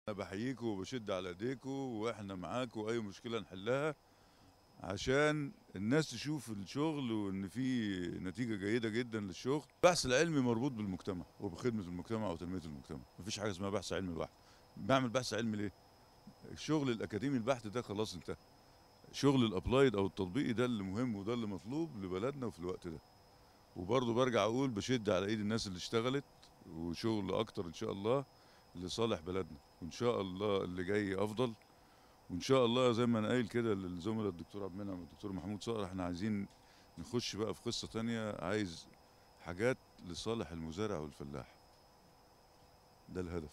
انا بحييكم وبشد على ايديكم واحنا معاكم واي مشكله نحلها عشان الناس تشوف الشغل وان في نتيجه جيده جدا للشغل البحث العلمي مربوط بالمجتمع وبخدمه المجتمع وتنميه المجتمع مفيش حاجه اسمها بحث علمي لوحده بعمل بحث علمي ليه الشغل الاكاديمي البحث ده خلاص انتهى شغل الابلايد او التطبيقي ده اللي مهم وده اللي مطلوب لبلدنا وفي الوقت ده وبرضه برجع اقول بشد على ايد الناس اللي اشتغلت وشغل اكتر ان شاء الله لصالح بلدنا وان شاء الله اللي جاي افضل وان شاء الله زي ما انا قايل كده للزملاء الدكتور عبد المنعم والدكتور محمود صقر احنا عايزين نخش بقى في قصه تانية عايز حاجات لصالح المزارع والفلاح ده الهدف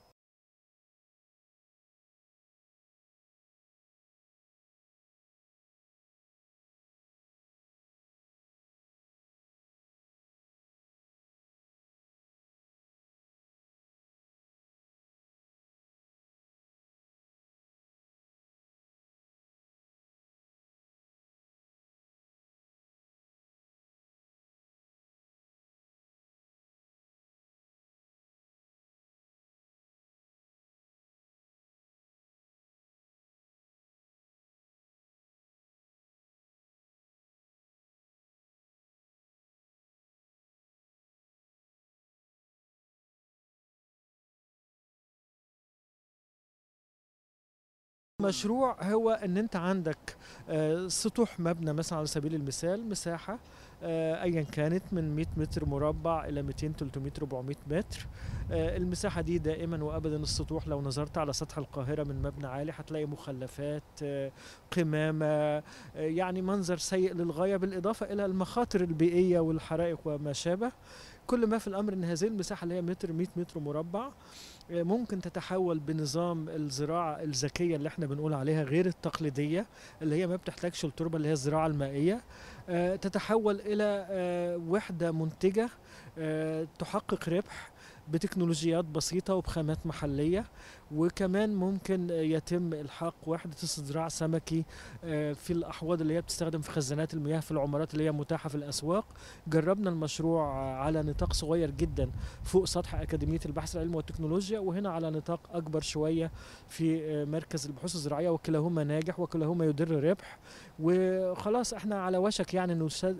مشروع هو ان انت عندك آه، سطوح مبنى مثلا على سبيل المثال مساحه آه، ايا كانت من 100 متر مربع الى 200 300 400 متر آه، المساحه دي دائما وابدا السطوح لو نظرت على سطح القاهره من مبنى عالي هتلاقي مخلفات آه، قمامه آه، يعني منظر سيء للغايه بالاضافه الى المخاطر البيئيه والحرائق وما شابه كل ما في الامر ان هذه المساحه اللي هي متر 100 متر مربع آه، ممكن تتحول بنظام الزراعه الذكيه اللي احنا بنقول عليها غير التقليديه اللي هي ما بتحتاجش التربه اللي هي الزراعه المائيه آه، تتحول الى آه، وحده منتجه آه، تحقق ربح بتكنولوجيات بسيطة وبخامات محلية وكمان ممكن آه، يتم إلحاق وحدة استزراع سمكي آه، في الأحواض اللي هي بتستخدم في خزانات المياه في العمارات اللي هي متاحة في الأسواق جربنا المشروع آه، على نطاق صغير جدا فوق سطح أكاديمية البحث العلمي والتكنولوجيا وهنا على نطاق أكبر شوية في آه، مركز البحوث الزراعية وكلاهما ناجح وكلاهما يدر ربح وخلاص احنا على وشك يعني انه شا-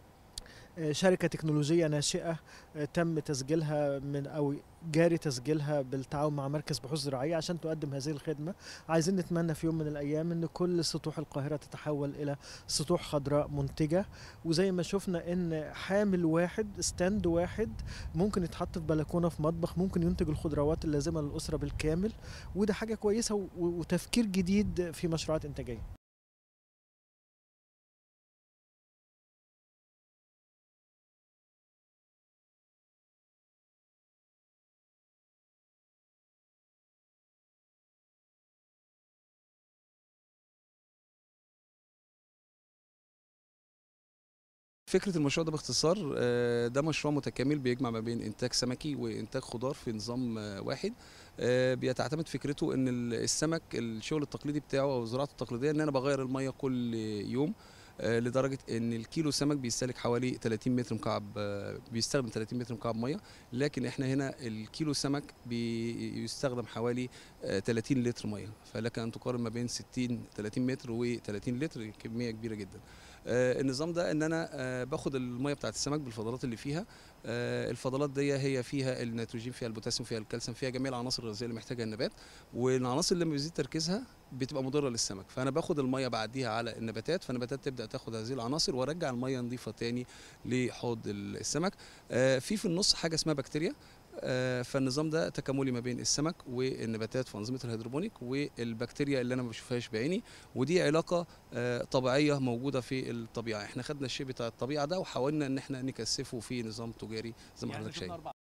آه، شركة تكنولوجية ناشئة آه، تم تسجيلها من أو جاري تسجيلها بالتعاون مع مركز بحوث زراعية عشان تقدم هذه الخدمة عايزين نتمنى في يوم من الأيام أن كل سطوح القاهرة تتحول إلى سطوح خضراء منتجة وزي ما شفنا أن حامل واحد ستاند واحد ممكن يتحط في بلكونة في مطبخ ممكن ينتج الخضروات اللازمة للأسرة بالكامل وده حاجة كويسة و- وتفكير جديد في مشروعات إنتاجية فكرة المشروع ده باختصار آه، ده مشروع متكامل بيجمع ما بين إنتاج سمكي وإنتاج خضار في نظام آه، واحد آه، بيتعتمد فكرته إن ال- السمك الشغل التقليدي بتاعه أو زراعته التقليدية إن أنا بغير المية كل يوم آه، لدرجة إن الكيلو سمك بيستهلك حوالي 30 متر مكعب آه، بيستخدم 30 متر مكعب مية لكن إحنا هنا الكيلو سمك بيستخدم حوالي آه، 30 لتر مية فلك أن تقارن ما بين 60 30 متر و30 لتر كمية كبيرة جدا آه، النظام ده ان انا آه، باخد الميه بتاعت السمك بالفضلات اللي فيها آه، الفضلات دي هي فيها النيتروجين فيها البوتاسيوم فيها الكالسيوم فيها جميع العناصر الغذائيه اللي محتاجها النبات والعناصر اللي لما بيزيد تركيزها بتبقى مضره للسمك فانا باخد الميه بعديها على النباتات فالنباتات تبدا تاخد هذه العناصر وارجع الميه نظيفه تاني لحوض السمك آه، في في النص حاجه اسمها بكتيريا آه، فالنظام ده تكاملي ما بين السمك والنباتات في انظمه الهيدروبونيك والبكتيريا اللي انا ما بشوفهاش بعيني ودي علاقه آه، طبيعيه موجوده في الطبيعه احنا خدنا الشيء بتاع الطبيعه ده وحاولنا ان احنا نكثفه في نظام تجاري زي ما حضرتك شايف